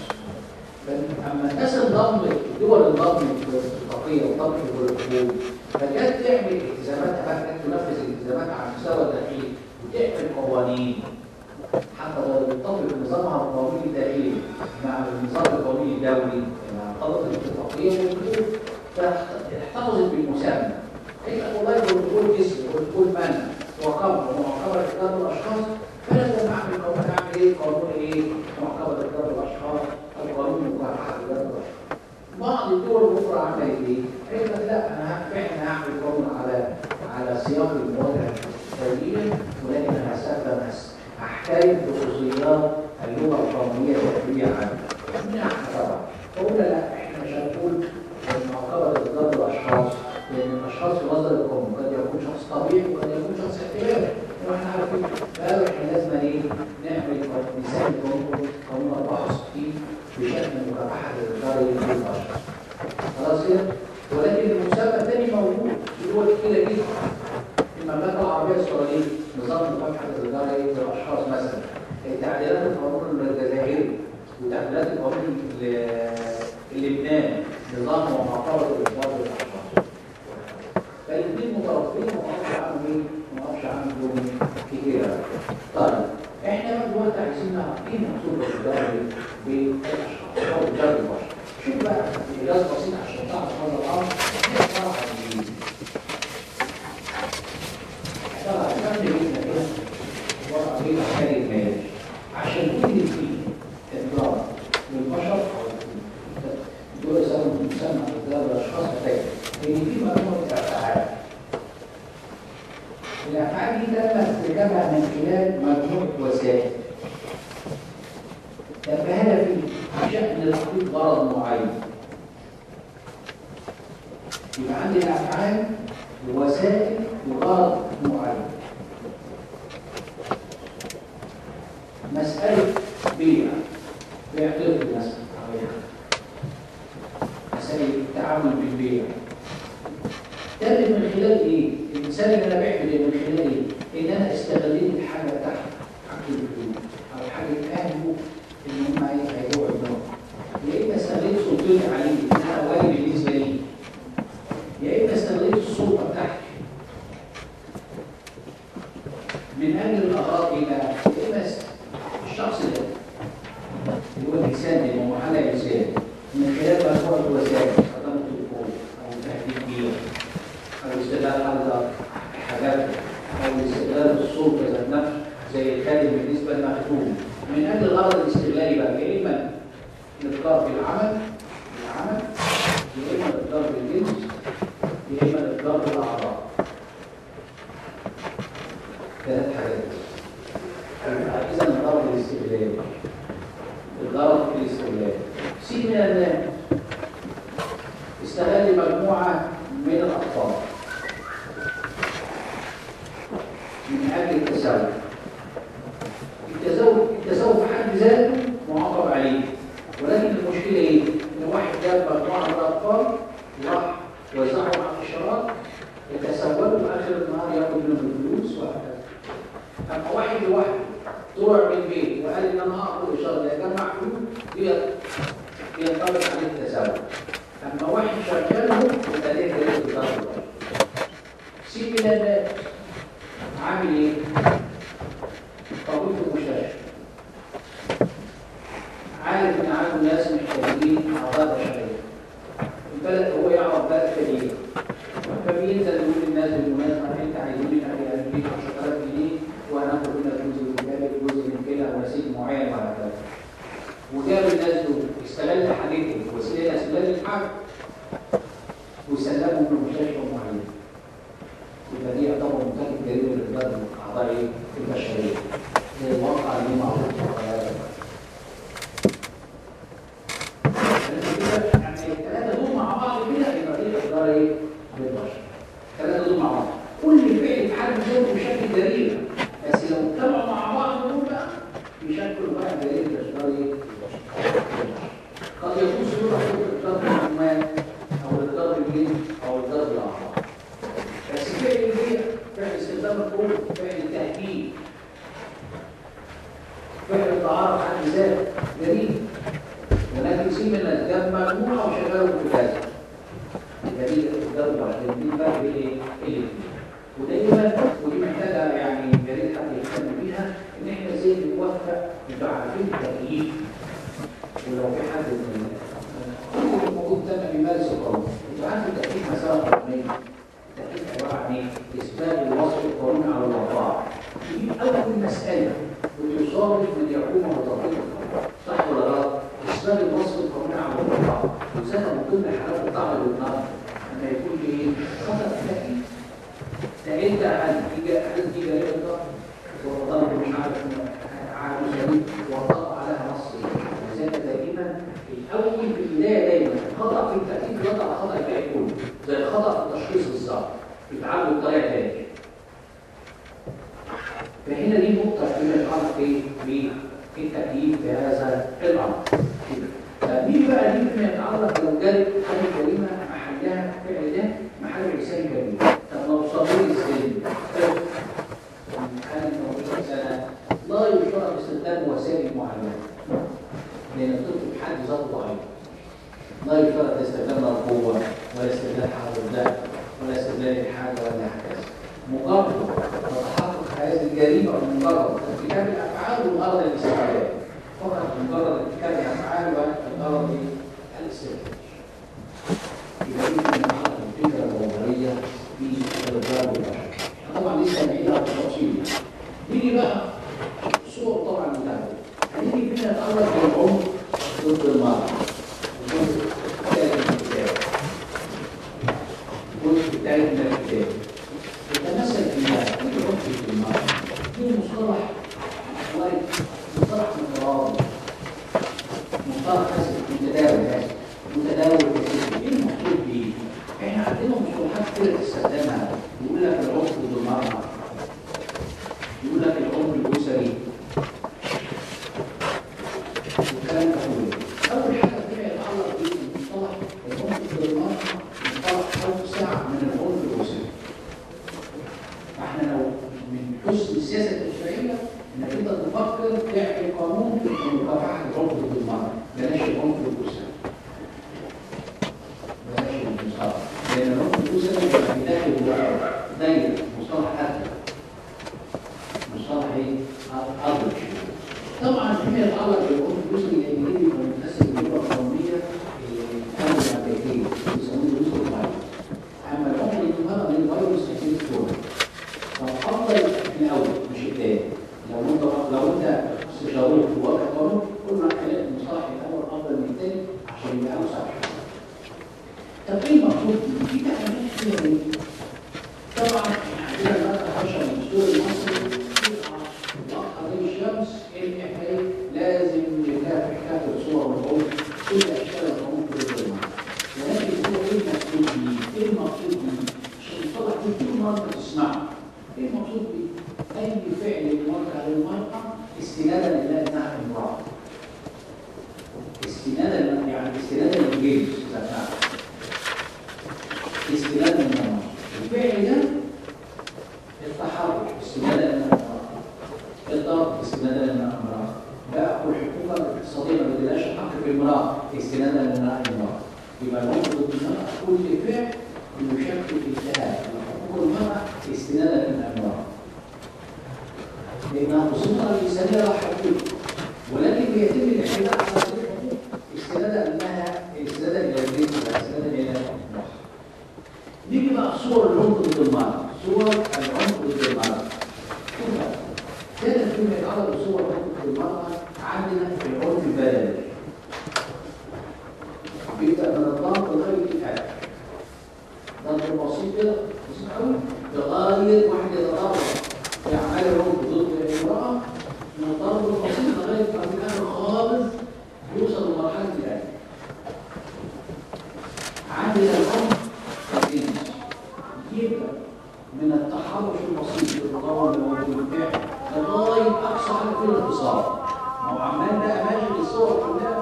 اما الناس انضمت الدول انضمت للاتفاقيه وانضمت للبروتوكول فكانت تعمل التزاماتها بقى كانت تنفذ الالتزامات على المستوى الداخلي وتعمل قوانين حتى لو تطبق نظامها القانوني الداخلي مع النظام القانوني الدولي مع طلب الاتفاقيه والبروتوكول فاحتفظت بالمسمى هي والله البروتوكول جسم البروتوكول منع وقمع ومعاقبه اضرار الاشخاص فانا لما اعمل قانون اعمل ايه؟ قانون ايه؟ معاقبه اضرار الاشخاص او قانون مكافحه اضرار الاشخاص بعض الدول الاخرى عملت ايه؟ قالت لا انا فعلا هعمل قانون على على سياق المواجهه الدوليه ولكن انا هستخدم احترم خصوصيات اللغه القانونيه الدوليه عنها. نعم طبعا. فقلنا لا احنا مش هنقول معاقبه اضرار الاشخاص لان الاشخاص في نظر القانون قد يكون شخص طبيعي وقد يكون شخص احتياجي واحنا عارفين فقالوا احنا لازم ايه نعمل مثال قانون قانون 64 بشأن مكافحه الاضرار للبشر. خلاص كده؟ ولكن المسمى الثاني موجود في دول كتيره جدا. المملكه العربيه السعوديه نظام مكافحه الاضرار للاشخاص مثلا تعديلات القانون الجزائري وتعديلات القانون اللبناني نظام ومعاقبه الاضرار للاشخاص. فالاثنين مترابطين وما اعرفش عنهم ايه وما اعرفش عنهم كتير طيب احنا بقى دلوقتي عايزين نعرف ايه مقصود بالضرر بالاشخاص او بالضرر البشر شوف بقى ايجاز بسيط عشان تعرف هذا الامر نعرف عن ايه طبعا كم جبنا كده ورقه بيضاء خارج مالي عشان كل فيه اضرار للبشر دول يسمى مسمى اضرار الاشخاص فتاكد ان في مجموعه افعال الافعال دي تم ارتكابها من خلال مجموعه وسائل تبهنا في شأن تحقيق غرض معين يبقى عندي الافعال وسائل لغرض معين مسألة بيع بيع طفل مثلا مسألة التعامل بالبيع تم من خلال ايه؟ الانسان اللي انا بعمل من خلال ايه؟ ان انا استغليت الحاجه بتاعته حاجه الفلوس او حاجه اهله ان هم هيبيعوا النار يا اما استغليت سلطتي عليه ان انا واجب بالنسبه لي يا اما استغليت السلطه بتاعتي من اجل الاغراض ايه بقى؟ يا اما الشخص ده اللي هو الانسان اللي هو محل الانسان من خلال مجموعه وسائل خدمه التليفون او تهديد بيها او استغلال حاجه حاجات او استغلال السلطه ذات نفسه زي الخادم بالنسبه للمخدوم من اجل الغرض الاستغلالي بقى يا اما الافكار في العمل العمل يا اما الافكار في الجنس يا اما الافكار في الاعراض ثلاث حاجات اذا الغرض الاستغلالي الغرض في الاستغلال سين من الناس استغل مجموعه من الاطفال من اجل التساؤل التزوج التزوج في حد ذاته معاقب عليه ولكن المشكله ايه؟ ان واحد جاب مجموعه من الاطفال وراح وزعهم على الاشارات يتسولوا في اخر النهار ياخد منهم الفلوس وهكذا اما واحد لوحده طلع من البيت وقال ان انا هاخد الشهر ده يجمع فلوس دي ينطبق عليه التساوي اما واحد شغاله يبقى ليه دليل الضرب سيب من الناس عامل ايه؟ طبيب في المستشفى عارف ان عنده ناس محتاجين اعضاء بشريه البلد هو يعرف بلد كبير فبينزل يقول للناس بالمناسبه انت عايزين احنا نديك 10000 جنيه وهناخد منك جزء من كذا جزء من كده ورصيد معين وهكذا وجاب الناس دول استغل حاجتهم وسيله استغلال الحاجه وسلمهم لمستشفى معين يبقى دي يعتبر منتج جريمه للبلد من اعضاء البشريه زي الواقع اللي معروف في القاهره يعني الثلاثه دول مع بعض كده يبقى دي اقدار ايه؟ للبشر الثلاثه دول مع بعض كل فعل في حد ذاته بيشكل جريمه بس لو اجتمعوا مع بعض دول بقى بيشكلوا بقى جريمه اقدار ايه؟ قد يكون صوره اقدار الحكومات او اقدار الجن او اقدار الاعضاء بس فعل البيع فعل استخدام القوه فعل التهديد فعل التعارف عن ذاته جريمه ولكن سيب انك جاب مجموعه وشغاله في كذا يبقى دي الضرب عشان دي بقى ايه ايه ودايما ودي محتاجه يعني يا ريت حد يهتم بيها ان احنا ازاي نوفق انتوا عارفين التكييف ولو في حد من موجود تم بيمارس القانون انتوا عارفين التكييف مساله قانونيه التكييف عباره عن ايه؟ اثبات الوصف القانوني على الواقع دي اول مساله وتصادف من يقوم بتطبيق القانون صح ولا غلط؟ إسباب الوصف القانوني على الواقع وزاد من ضمن حالات الطعن بالنار لما يكون ايه؟ خطأ تأكيد ده انت هتيجي هتيجي جريمة ضرب وضرب مش عارف عارف شديد وطبق عليها نص لذلك دائما الأول في البداية دايما الخطأ في التأكيد خطأ على خطأ الباقي كله زي الخطأ في تشخيص الظرف يتعامل بطريقة تانية فهنا دي نقطة فيما يتعلق ايه؟ بالتأكيد بهذا الأمر. دي بقى دي فيما يتعلق لو جرت حاجة جريمة محلها فعل ده محل إنسان كبير. طب لو صغير السن حاجة 18 سنة لا يشترط استخدام وسائل معينة. لأن الطفل في حد ذاته ضعيف. لا يشترط استخدام القوة ولا استخدام حرب الدم ولا استخدام الحاجة ولا هكذا. مجرد تحقق هذه الجريمة مجرد ارتكاب الأفعال والغرض الاستعمال فقط مجرد ارتكاب الأفعال والغرض الاستعمال يبقى يمكن نعرف الفكرة الجوهرية في الرجال والبشر طبعا لسه بعيد عن التفصيل نيجي بقى صور طبعا متابعة هنيجي فينا نتعرف بالعنف ضد المرأة الجزء الثالث من الكتاب الجزء الثالث من الكتاب يتمثل في العنف في المرأة في مصطلح وارد مصطلح متراضي مصطلح اسف متداول اسف متداول اسف ايه المقصود بيه؟ احنا عندنا مصطلحات كده تستخدمها يقول لك العنف ضد المرأة يقول لك العنف الاسري والكلام ده كله اول حاجه فيها يتعلق بالمصطلح العنف ضد المرأة مصطلح اوسع من العنف الاسري فاحنا لو من حسن السياسه التشريعيه انك انت تفكر تعمل قانون لمكافحه العنف ضد المراه بلاش العنف الاسري بلاش المصطلح لان العنف الاسري بيبقى في داخل دايره مصطلح اكبر مصطلح ايه؟ اضرب طبعا فيما يتعلق بالعنف الاسري لان دي بيبقى متاثر باللغه القانونيه الامن الامريكيه بيسموه الاسره الفايروس اما العنف ضد المراه ده الفيروس اكيد كوره فالافضل الاول مش الثاني لو انت لو انت استشاريت في وضع قانون كل ما خليت المصطلح الاول افضل من الثاني عشان يبقى اوسع طب ايه المقصود في تعليمات فيها ايه؟ طبعا عندنا الماده 10 من الدستور المصري واضحه زي الشمس ان احنا ايه لازم نكافح كافه الصور والعنف كل اشكال العنف ضد المرأة ولكن هو ايه المقصود بيه؟ ايه المقصود بيه؟ عشان المصطلح ده كل مره تسمعه ايه المقصود بيه؟ اي فعل يوقع للمرأة استنادا لله انها امرأة. استنادا يعني استنادا للجيش ذات نفسه. استنادا للمرأة. الفعل ده التحرك استنادا لله امرأة. الضرب استنادا للامراه لا والحقوق الاقتصاديه ما بدناش الحق في المراه استنادا للمراه يبقى العنف ضد المراه كل فعل يشكل اتهام حقوق المراه استنادا للامراه لانها خصوصا الانسانيه لها حقوق ولكن بيتم الاعتداء على هذه الحقوق استنادا انها استنادا الى البيت واستنادا الى المراه نيجي بقى في صور العنف ضد المراه صور العنف ضد المراه شوف بقى كان فيما يتعرض لصور العنف ضد المراه عندنا في العنف البدني بيبدا من الضغط لغايه الكفايه ضغط بسيط كده بسيط قوي لغايه واحد يتطرق في اعمال العنف ضد الامراه من الضغط البسيط لغايه ما في الاخر خالص يوصل لمرحله القلب عندنا العنف الجنسي يبدا من التحرش البسيط بالقول والفعل لغايه اقصى حاجه في الاتصال ما هو عمال بقى ماشي بالصور كلها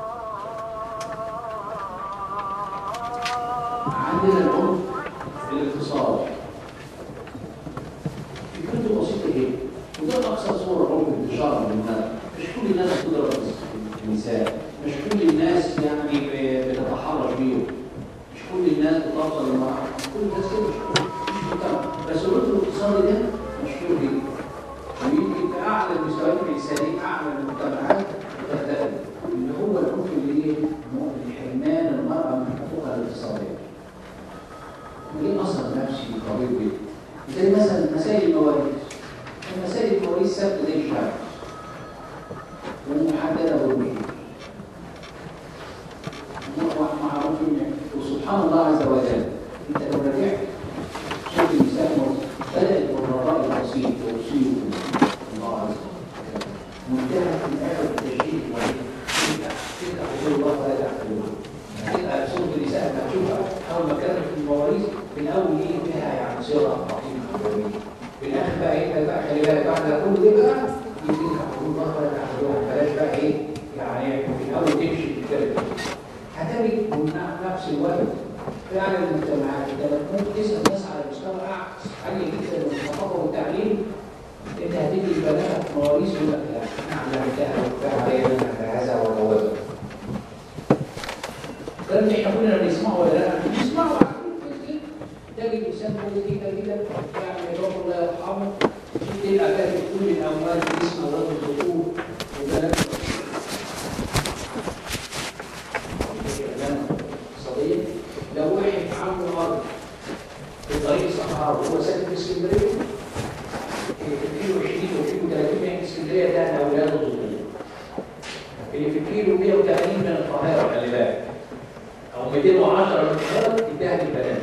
عندنا العنف الاقتصادي فكرته بسيطه ايه؟ وده اقصى صور عنف انتشارا للناس مش كل الناس بتضرب النساء مش كل الناس يعني ب- بتتحرش بيهم مش كل الناس بتوصل للمرأة مش كل الناس كده مش كل مش مجتمع بس العنف الاقتصادي ده مشهور جدا ويمكن في اعلى المستويات الانسانيه اعلى المجتمعات بتختلف اللي هو العنف اللي ايه؟ حرمان المراه من حقوقها الاقتصاديه. وليه اثر نفسي قوي جدا. زي مثلا مسائل المواريث. مسائل المواريث ثابته زي الشعب. ومحدده بالوجود. معروف وسبحان الله عز وجل انت لو رجعت شوف الانسان بدات بالرضاء البسيط والوصيه الله عز وجل منتهى في الاخر التشريع تبقى تبقى حضور الله فلا تعتبره تبقى سوره النساء هتشوفها اول ما كانت في المواريث في الاول ايه فيها يعني صيغه لطيفه في الاخر بقى ايه بقى خلي بالك بعد ده كله ده بقى يديك حضور الله فلا تعتبره بلاش بقى ايه يعني في الاول تمشي في الكلام هتجد في نفس الوقت فعلا المجتمعات انت ممكن تسال ناس على مستوى عالي جدا من الثقافه والتعليم انت هتيجي البنات مواريث يقول لك لا انا علمتها وكفايه عليا انا هذا ولا ولا ده اللي احنا كنا بنسمعه ولا لا؟ بنسمعه عارفين تجد انسان بوليتيكا كده يعني رب الله يرحمه تلقى كاتب كل الاموال باسم الرجل الذكور وبنات اقتصاديه لو واحد عنده ارض في طريق الصحراء وهو ساكن في اسكندريه في كيلو 20 وكيلو 30 من اسكندريه ده لاولاده الظهور اللي في كيلو 180 من القاهره خلي بالك او 210 من القاهره اداها للبنات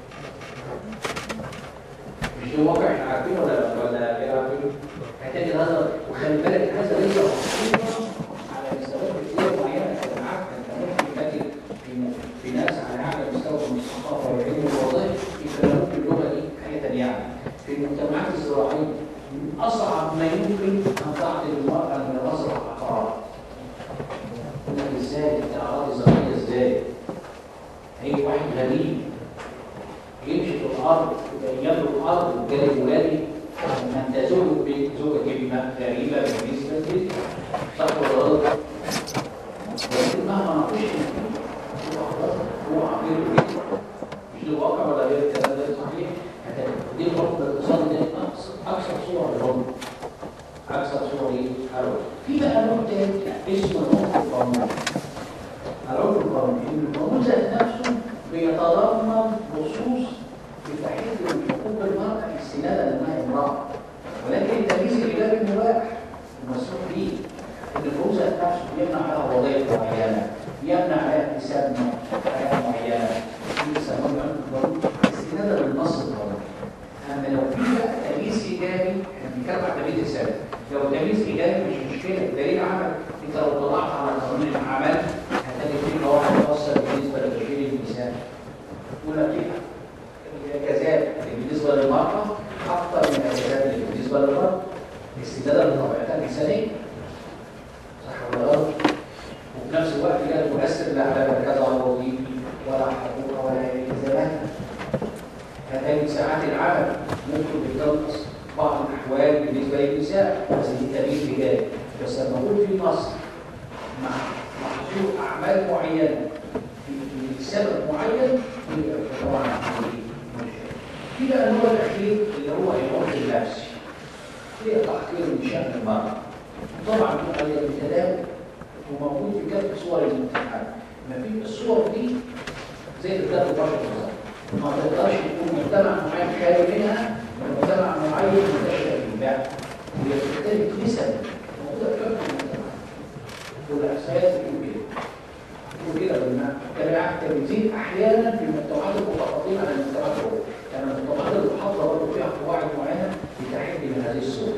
مش ده واقع احنا عارفينه ولا ولا ايه عارفينه؟ هتجد هذا وخلي بالك هذا ليس مخصوصا على مستويات كتير معينه انا عارف انت ممكن تجد في في ناس على اعلى مستوى من الثقافه والعلم والوظائف يتكلموا في اللغه دي حاجه يعني في المجتمعات الزراعيه من اصعب ما يمكن ان تعطي المراه من مزرعه عقارات يقول لك ازاي انت اراضي زراعيه ازاي؟ هي واحد غريب يمشي في الارض يبقى يملك الارض وجالي ولادي من تزوج بزوجة كلمة غريبة بالنسبة لي صح ولا غلط؟ ولكن مهما نقول هو هو عقير مش الواقع ولا غير الكلام ده صحيح؟ دي الحكم الاقتصادي ده اكثر صور الحكم اكثر صور ايه؟ الحرب في بقى نوع تاني اسمه العنف القانوني العنف القانوني ان القانون ذات نفسه بيتضمن نصوص بتحديد حقوق المرأة استنادا لانها امرأة ولكن التمييز الإداري مباح ومسموح به ان الفوز ذات نفسه يمنع عليها وظائف معينة يمنع عليها اكتساب حياة معينة في يسموه العنف القانوني استنادا للنص القانوني اما لو في بقى تمييز ايجابي احنا بنتكلم عن تمييز السبب لو تمييز ايجابي مش مشكله دليل عمل انت لو طلعت على قانون العمل هتلاقي فيه اللي هو هيتوصل بالنسبه لتشغيل النساء يقول لك ايه كذلك بالنسبه للمراه اكثر من الكذاب بالنسبه للرجل استدادا لطبيعتها الانسانيه صح ولا غلط؟ وفي نفس الوقت لا تؤثر لا على مركزها الوظيفي ولا حقوقها ولا التزاماتها هتجد ساعات العمل ممكن بتنقص بعض الاحوال بالنسبه للنساء بس دي تغيير بدايه بس لما اقول في نص مع محظور اعمال معينه في- في سبب معين يبقى طبعا في مشكله. في بقى النوع الاخير اللي هو العنف النفسي هي تحقير من شان المرأة طبعا على التداول وموجود في كافة صور الامتحان ما في الصور دي زي الكتاب البشر بالظبط ما تقدرش تكون مجتمع معين خالي منها ومجتمع معين منتشر في البيع وهي بتختلف نسب موجودة في كافة المجتمع والاحصائيات بتقول كده بتقول كده بالمعنى تبعات بتزيد احيانا في المجتمعات المتفاضله عن المجتمعات الاخرى يعني المجتمعات المحافظه برضه فيها قواعد معينه بتحد من هذه الصور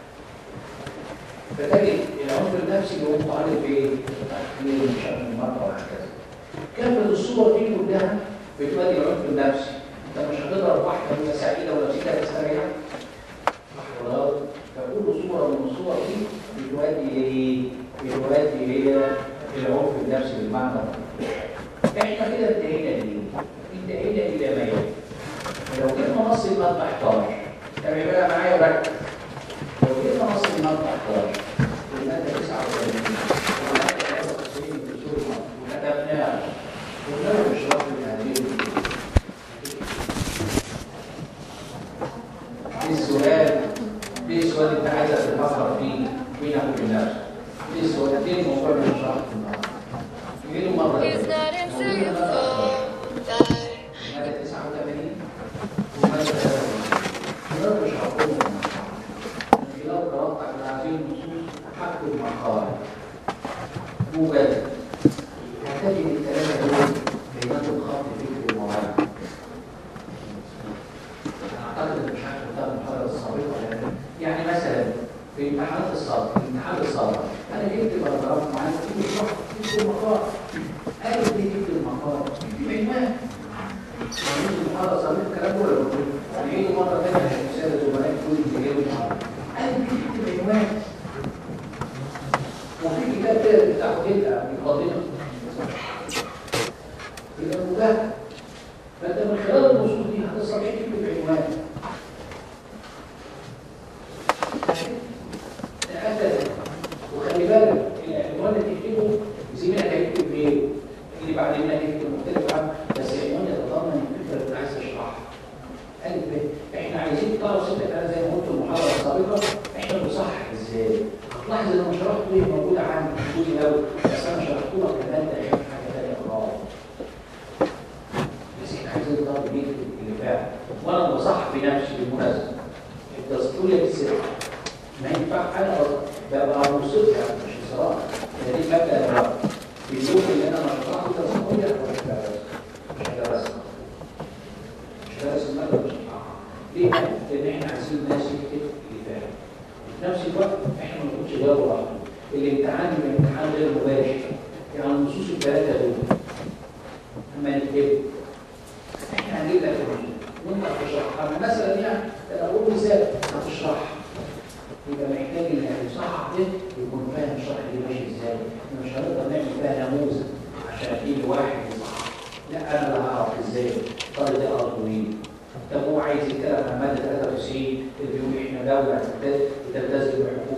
فتجد العنف النفسي اللي هو متعلق بتحقير من شأن المرأة وهكذا كافة الصور دي كلها بتؤدي العنف النفسي انت مش هتضرب واحدة وهي سعيدة ولا سعيدة تستريح صح ولا غلط؟ فكل صورة من الصور دي بتؤدي إلى بتؤدي إلى العنف النفسي بالمعنى الطبيعي. احنا كده انتهينا ليه؟ انتهينا إلى ما يلي لو جبنا نص المطبع 11 تابع بقى معايا وركز لو جبنا نص المطبع 11 والمادة 89 والمادة 93 في سورة وكتبناها ونرى اشراف من هذه الكتب. دي السؤال دي السؤال اللي انت عايزك تفكر فيه بينك وبين نفسك دي السؤالين موضوع من شرح النهارده يجيله مرة It's not until you fall that مادة 89 ومادة 93 ونرى اشرافهم في لو قرأت على هذه النصوص حق المقال موجد هتجد الثلاثة دول بيناتهم خط فكري معين اعتقد مش عارف ده المحاضره السابقه ولا لا. يعني مثلا في امتحانات الصبر الامتحان الصبر انا جبت باراجراف معين في الشرح في المقال قالوا ليه جبت المقال في عنوان يعني المحاضره السابقه الكلام ده ولا بقول يعيدوا مره ثانيه عشان رساله زملاء كل اللي جايبوا قالوا ليه جبت عنوان وفي كتاب كده بتاع هدى مقدمه يبقى مباح فانت من خلال النصوص دي هتستطيع تكتب عنوان تأكد وخلي بالك العنوان اللي تكتبه زميلك هيكتب ايه؟ اللي بعد منك هيكتب مختلف عنه بس العنوان يتضمن الفكره اللي عايز تشرحها. ألف ب احنا عايزين تعرف سيدك انا زي ما قلت المحاضره السابقه احنا بنصحح ازاي؟ هتلاحظ ان انا شرحت ايه موجود عندي موجود الاول بس انا شرحت لك كمان ده حاجه ثانيه خالص. بس احنا عايزين نضرب بيه اللي فات وانا بصح بنفسي بالمناسبه الدستوريه دي سر ما ينفع انا ببقى مبسوط يعني مش بصراحه هي دي المبدا ده بيقول ان انا مش هشرح الدستوريه مش هدرسها مش هدرسها مش هدرس الماده مش هشرحها ليه؟ لان احنا عايزين الناس يكتب اللي فاهم في نفس الوقت احنا ما نقولش جواب واحد الامتحان يبقى امتحان غير مباشر يعني النصوص الثلاثه دول اما نكتب احنا هنجيب لك الرسوم وانت هتشرحها أنا مثلا يعني انا اقول مثال هتشرح يبقى محتاج ان المصحح ده يكون فاهم الشرح دي ماشي ازاي احنا مش هنقدر نعمل فيها نموذج عشان يجي واحد يصحح لا انا اللي هعرف ازاي الطالب ده قصده ايه طب هو عايز يتكلم عن ماده 93 اللي بيقول احنا دوله تلتزم بحقوق